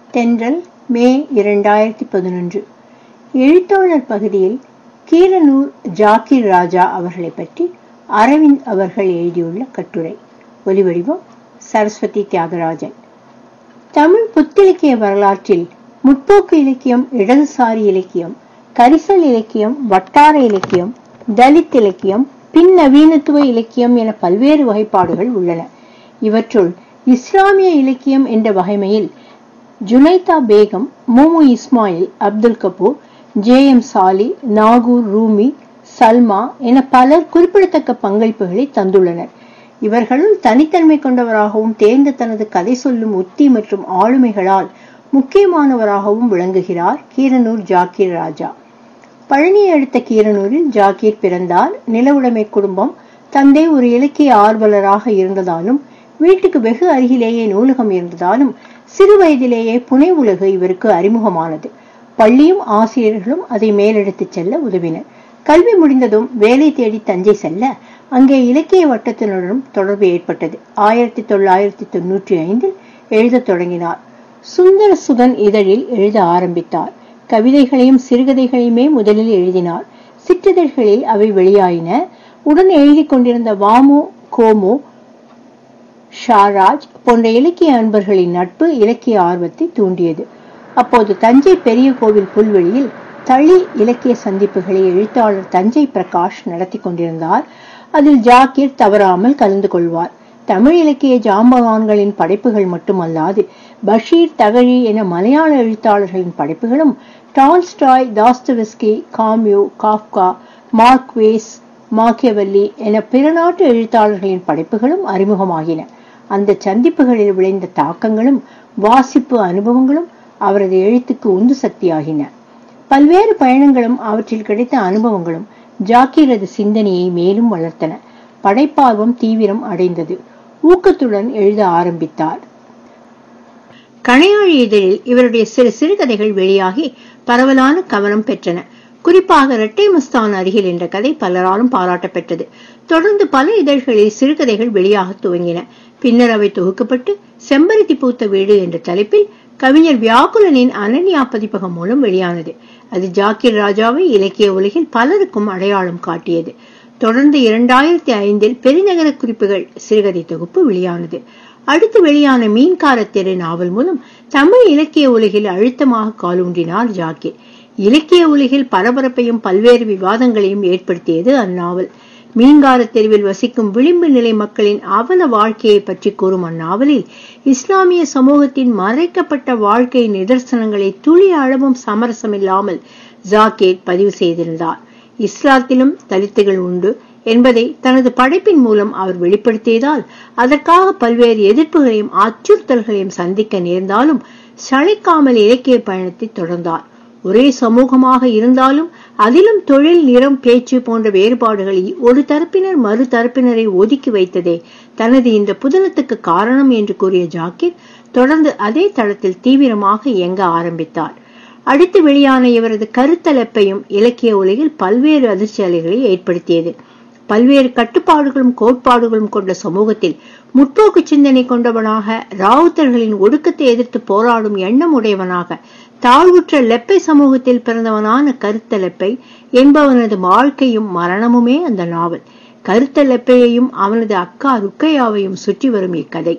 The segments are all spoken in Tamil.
தென்றல் மே இரண்டாயிரத்தி பதினொன்று எழுத்தாளர் பகுதியில் கீரனூர் ஜாக்கிர் ராஜா அவர்களை பற்றி அரவிந்த் அவர்கள் எழுதியுள்ள கட்டுரை ஒலிவடிவம் சரஸ்வதி தியாகராஜன் தமிழ் புத்திலக்கிய வரலாற்றில் முற்போக்கு இலக்கியம் இடதுசாரி இலக்கியம் கரிசல் இலக்கியம் வட்டார இலக்கியம் தலித் இலக்கியம் பின் நவீனத்துவ இலக்கியம் என பல்வேறு வகைப்பாடுகள் உள்ளன இவற்றுள் இஸ்லாமிய இலக்கியம் என்ற வகைமையில் ஜுனைதா பேகம் மோமு இஸ்மாயில் அப்துல் கபூர் ஜே எம் சாலி நாகூர் ரூமி சல்மா என பலர் குறிப்பிடத்தக்க பங்களிப்புகளை தந்துள்ளனர் இவர்களுள் தனித்தன்மை கொண்டவராகவும் தேர்ந்த தனது கதை சொல்லும் உத்தி மற்றும் ஆளுமைகளால் முக்கியமானவராகவும் விளங்குகிறார் கீரனூர் ஜாக்கீர் ராஜா பழனியை அடுத்த கீரனூரில் ஜாக்கீர் பிறந்தார் நிலவுடைமை குடும்பம் தந்தை ஒரு இலக்கிய ஆர்வலராக இருந்ததாலும் வீட்டுக்கு வெகு அருகிலேயே நூலகம் இருந்ததாலும் சிறு வயதிலேயே புனை உலகு இவருக்கு அறிமுகமானது பள்ளியும் ஆசிரியர்களும் அதை மேலெடுத்துச் செல்ல உதவினர் கல்வி முடிந்ததும் வேலை தேடி தஞ்சை செல்ல அங்கே இலக்கிய வட்டத்தினருடன் தொடர்பு ஏற்பட்டது ஆயிரத்தி தொள்ளாயிரத்தி தொன்னூற்றி ஐந்தில் எழுதத் தொடங்கினார் சுந்தர சுகன் இதழில் எழுத ஆரம்பித்தார் கவிதைகளையும் சிறுகதைகளையுமே முதலில் எழுதினார் சிற்றிதழ்களில் அவை வெளியாயின உடன் எழுதி கொண்டிருந்த வாமு கோமு ஷாராஜ் போன்ற இலக்கிய அன்பர்களின் நட்பு இலக்கிய ஆர்வத்தை தூண்டியது அப்போது தஞ்சை பெரிய கோவில் புல்வெளியில் தளி இலக்கிய சந்திப்புகளை எழுத்தாளர் தஞ்சை பிரகாஷ் நடத்தி கொண்டிருந்தார் அதில் ஜாக்கீர் தவறாமல் கலந்து கொள்வார் தமிழ் இலக்கிய ஜாம்பவான்களின் படைப்புகள் மட்டுமல்லாது பஷீர் தகழி என மலையாள எழுத்தாளர்களின் படைப்புகளும் Tolstoy Dostoevsky Camus Kafka Marquez Machiavelli என பிற நாட்டு எழுத்தாளர்களின் படைப்புகளும் அறிமுகமாகின அந்த சந்திப்புகளில் விளைந்த தாக்கங்களும் வாசிப்பு அனுபவங்களும் அவரது எழுத்துக்கு உந்து சக்தியாகின பல்வேறு பயணங்களும் அவற்றில் கிடைத்த அனுபவங்களும் ஜாக்கீரது சிந்தனையை மேலும் வளர்த்தன படைப்பார்வம் தீவிரம் அடைந்தது ஊக்கத்துடன் எழுத ஆரம்பித்தார் கணையாழி இதழில் இவருடைய சிறு சிறுகதைகள் வெளியாகி பரவலான கவனம் பெற்றன குறிப்பாக இரட்டை மஸ்தான் அருகில் என்ற கதை பலராலும் பாராட்ட பெற்றது தொடர்ந்து பல இதழ்களில் சிறுகதைகள் வெளியாக துவங்கின பின்னர் அவை தொகுக்கப்பட்டு செம்பருத்தி பூத்த வீடு என்ற தலைப்பில் கவிஞர் வியாக்குலனின் அனன்யா பதிப்பகம் மூலம் வெளியானது அது ஜாக்கிர் ராஜாவை இலக்கிய உலகில் பலருக்கும் அடையாளம் காட்டியது தொடர்ந்து இரண்டாயிரத்தி ஐந்தில் பெருநகர குறிப்புகள் சிறுகதை தொகுப்பு வெளியானது அடுத்து வெளியான மீன்கார தெரு நாவல் மூலம் தமிழ் இலக்கிய உலகில் அழுத்தமாக காலூன்றினார் ஜாக்கிர் இலக்கிய உலகில் பரபரப்பையும் பல்வேறு விவாதங்களையும் ஏற்படுத்தியது அந்நாவல் மீன்கார தெருவில் வசிக்கும் விளிம்பு நிலை மக்களின் அவல வாழ்க்கையை பற்றி கூறும் அந்நாவலில் இஸ்லாமிய சமூகத்தின் மறைக்கப்பட்ட வாழ்க்கை நிதர்சனங்களை துளி அளவும் சமரசமில்லாமல் ஜாக்கேட் பதிவு செய்திருந்தார் இஸ்லாத்திலும் தலித்துகள் உண்டு என்பதை தனது படைப்பின் மூலம் அவர் வெளிப்படுத்தியதால் அதற்காக பல்வேறு எதிர்ப்புகளையும் அச்சுறுத்தல்களையும் சந்திக்க நேர்ந்தாலும் சளைக்காமல் இலக்கிய பயணத்தை தொடர்ந்தார் ஒரே சமூகமாக இருந்தாலும் அதிலும் தொழில் நிறம் பேச்சு போன்ற வேறுபாடுகளை ஒரு தரப்பினர் மறு தரப்பினரை ஒதுக்கி வைத்ததே தனது இந்த புதனத்துக்கு காரணம் என்று கூறிய ஜாக்கிர் தொடர்ந்து அதே தளத்தில் தீவிரமாக இயங்க ஆரம்பித்தார் அடுத்து வெளியான இவரது கருத்தலப்பையும் இலக்கிய உலகில் பல்வேறு அதிர்ச்சி அலைகளை ஏற்படுத்தியது பல்வேறு கட்டுப்பாடுகளும் கோட்பாடுகளும் கொண்ட சமூகத்தில் முற்போக்கு சிந்தனை கொண்டவனாக ராவுத்தர்களின் ஒடுக்கத்தை எதிர்த்து போராடும் எண்ணம் உடையவனாக தாழ்வுற்ற லெப்பை சமூகத்தில் பிறந்தவனான கருத்தலெப்பை என்பவனது வாழ்க்கையும் மரணமுமே அந்த நாவல் கருத்தலெப்பையையும் அவனது அக்கா ருக்கையாவையும் சுற்றி வரும் இக்கதை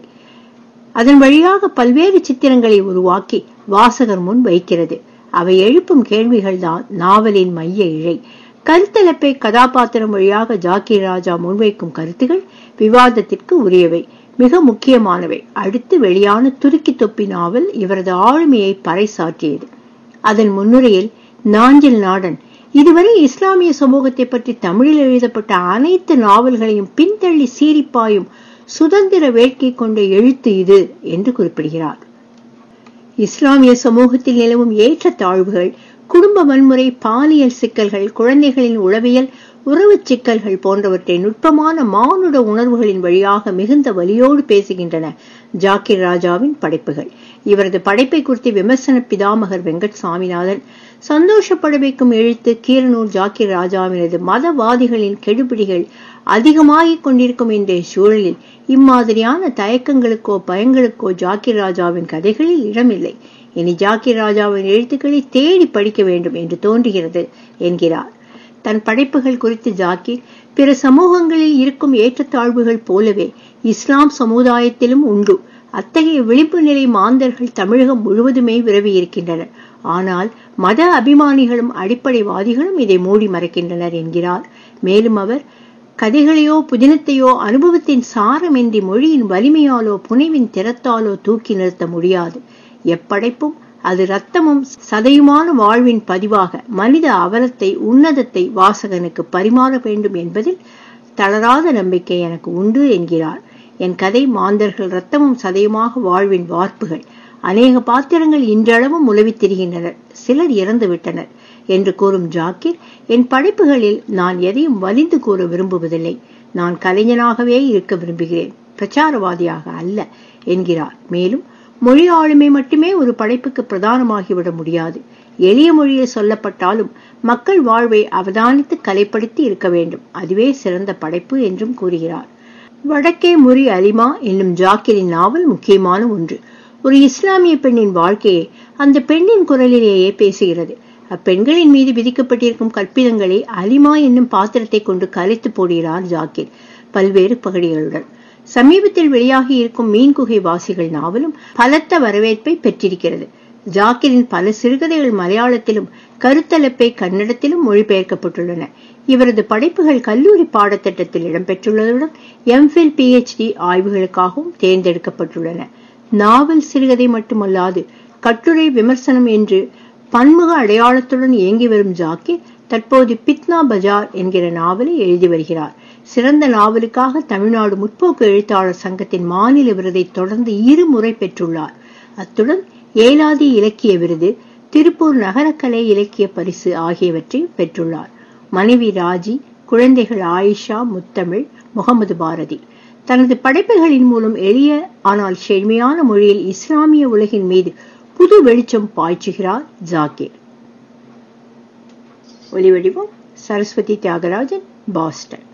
அதன் வழியாக பல்வேறு சித்திரங்களை உருவாக்கி வாசகர் முன் வைக்கிறது அவை எழுப்பும் கேள்விகள்தான் நாவலின் மைய இழை கருத்தலப்பை கதாபாத்திரம் வழியாக ஜாக்கிர் ராஜா முன்வைக்கும் கருத்துகள் விவாதத்திற்கு உரியவை மிக முக்கியமானவை அடுத்து வெளியான துருக்கி தொப்பி நாவல் இவரது ஆளுமையை பறைசாற்றியது அதன் முன்னுரையில் நாஞ்சில் நாடன் இதுவரை இஸ்லாமிய சமூகத்தை பற்றி தமிழில் எழுதப்பட்ட அனைத்து நாவல்களையும் பின்தள்ளி சீரிப்பாயும் சுதந்திர வேட்கை கொண்ட எழுத்து இது என்று குறிப்பிடுகிறார் இஸ்லாமிய சமூகத்தில் நிலவும் ஏற்ற தாழ்வுகள் குடும்ப வன்முறை பாலியல் சிக்கல்கள் குழந்தைகளின் உளவியல் உறவு சிக்கல்கள் போன்றவற்றை நுட்பமான மானுட உணர்வுகளின் வழியாக மிகுந்த வலியோடு பேசுகின்றன ஜாக்கிர் ராஜாவின் படைப்புகள் இவரது படைப்பை குறித்து விமர்சன பிதாமகர் வெங்கட் சாமிநாதன் சந்தோஷப்பட வைக்கும் எழுத்து கீரனூர் ஜாக்கிர் ராஜாவினது மதவாதிகளின் கெடுபிடிகள் அதிகமாகிக் கொண்டிருக்கும் இன்றைய சூழலில் இம்மாதிரியான தயக்கங்களுக்கோ பயங்களுக்கோ ஜாக்கிர் ராஜாவின் கதைகளில் இடமில்லை இனி ஜாக்கிர் ராஜாவின் எழுத்துக்களை தேடி படிக்க வேண்டும் என்று தோன்றுகிறது என்கிறார் தன் படைப்புகள் குறித்து ஜாக்கிர் பிற சமூகங்களில் இருக்கும் ஏற்றத்தாழ்வுகள் போலவே இஸ்லாம் சமுதாயத்திலும் உண்டு அத்தகைய விழிப்பு நிலை மாந்தர்கள் தமிழகம் முழுவதுமே விரவி இருக்கின்றனர் ஆனால் மத அபிமானிகளும் அடிப்படைவாதிகளும் இதை மூடி மறைக்கின்றனர் என்கிறார் மேலும் அவர் கதைகளையோ புதினத்தையோ அனுபவத்தின் சாரமின்றி மொழியின் வலிமையாலோ புனைவின் திறத்தாலோ தூக்கி நிறுத்த முடியாது எப்படைப்பும் அது ரத்தமும் சதையுமான வாழ்வின் பதிவாக மனித அவலத்தை உன்னதத்தை வாசகனுக்கு பரிமாற வேண்டும் என்பதில் தளராத நம்பிக்கை எனக்கு உண்டு என்கிறார் என் கதை மாந்தர்கள் ரத்தமும் சதையுமாக வாழ்வின் வார்ப்புகள் அநேக பாத்திரங்கள் இன்றளவும் உலவித் திரிகின்றனர் சிலர் இறந்து விட்டனர் என்று கூறும் ஜாக்கிர் என் படைப்புகளில் நான் எதையும் வலிந்து கூற விரும்புவதில்லை நான் கலைஞனாகவே இருக்க விரும்புகிறேன் பிரச்சாரவாதியாக அல்ல என்கிறார் மேலும் மொழி ஆளுமை மட்டுமே ஒரு படைப்புக்கு பிரதானமாகிவிட முடியாது எளிய மொழியில் சொல்லப்பட்டாலும் மக்கள் வாழ்வை அவதானித்து கலைப்படுத்தி இருக்க வேண்டும் அதுவே சிறந்த படைப்பு என்றும் கூறுகிறார் வடக்கே முறி அலிமா என்னும் ஜாக்கிரின் நாவல் முக்கியமான ஒன்று ஒரு இஸ்லாமிய பெண்ணின் வாழ்க்கையை அந்த பெண்ணின் குரலிலேயே பேசுகிறது அப்பெண்களின் மீது விதிக்கப்பட்டிருக்கும் கற்பிதங்களை அலிமா என்னும் பாத்திரத்தை கொண்டு கலைத்து போடுகிறார் ஜாக்கிர் பல்வேறு பகுதிகளுடன் சமீபத்தில் வெளியாகி இருக்கும் மீன் குகை வாசிகள் நாவலும் பலத்த வரவேற்பை பெற்றிருக்கிறது ஜாக்கிரின் பல சிறுகதைகள் மலையாளத்திலும் கருத்தலப்பை கன்னடத்திலும் மொழிபெயர்க்கப்பட்டுள்ளன இவரது படைப்புகள் கல்லூரி பாடத்திட்டத்தில் இடம்பெற்றுள்ளதுடன் எம்ஃபில் பிஹெச்டி ஆய்வுகளுக்காகவும் தேர்ந்தெடுக்கப்பட்டுள்ளன நாவல் சிறுகதை மட்டுமல்லாது கட்டுரை விமர்சனம் என்று பன்முக அடையாளத்துடன் இயங்கி வரும் ஜாக்கிர் தற்போது பித்னா பஜார் என்கிற நாவலை எழுதி வருகிறார் சிறந்த நாவலுக்காக தமிழ்நாடு முற்போக்கு எழுத்தாளர் சங்கத்தின் மாநில விருதை தொடர்ந்து இருமுறை பெற்றுள்ளார் அத்துடன் ஏலாதி இலக்கிய விருது திருப்பூர் நகரக்கலை இலக்கிய பரிசு ஆகியவற்றை பெற்றுள்ளார் மனைவி ராஜி குழந்தைகள் ஆயிஷா முத்தமிழ் முகமது பாரதி தனது படைப்புகளின் மூலம் எளிய ஆனால் செழுமையான மொழியில் இஸ்லாமிய உலகின் மீது புது வெளிச்சம் பாய்ச்சுகிறார் ஜாக்கிர் ஒலிவடிவம் சரஸ்வதி தியாகராஜன் பாஸ்டன்